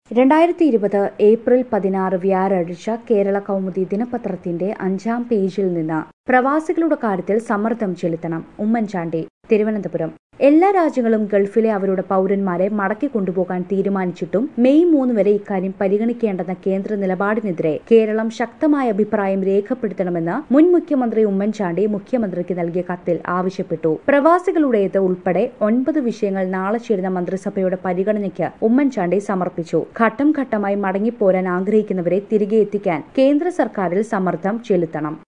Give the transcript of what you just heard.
രണ്ടായിരത്തി ഇരുപത് ഏപ്രിൽ പതിനാറ് വ്യാഴാഴ്ച കേരള കൗമുദി ദിനപത്രത്തിന്റെ അഞ്ചാം പേജിൽ നിന്ന് പ്രവാസികളുടെ കാര്യത്തിൽ സമ്മർദ്ദം ചെലുത്തണം ഉമ്മൻചാണ്ടി തിരുവനന്തപുരം എല്ലാ രാജ്യങ്ങളും ഗൾഫിലെ അവരുടെ പൌരന്മാരെ മടക്കി കൊണ്ടുപോകാൻ തീരുമാനിച്ചിട്ടും മെയ് മൂന്ന് വരെ ഇക്കാര്യം പരിഗണിക്കേണ്ടെന്ന കേന്ദ്ര നിലപാടിനെതിരെ കേരളം ശക്തമായ അഭിപ്രായം രേഖപ്പെടുത്തണമെന്ന് മുൻ മുഖ്യമന്ത്രി ഉമ്മൻചാണ്ടി മുഖ്യമന്ത്രിക്ക് നൽകിയ കത്തിൽ ആവശ്യപ്പെട്ടു പ്രവാസികളുടേത് ഉൾപ്പെടെ ഒൻപത് വിഷയങ്ങൾ നാളെ ചേരുന്ന മന്ത്രിസഭയുടെ പരിഗണനയ്ക്ക് ഉമ്മൻചാണ്ടി സമർപ്പിച്ചു ഘട്ടം ഘട്ടമായി മടങ്ങിപ്പോരാൻ ആഗ്രഹിക്കുന്നവരെ തിരികെ എത്തിക്കാൻ കേന്ദ്ര സർക്കാരിൽ സമ്മർദ്ദം ചെലുത്തണം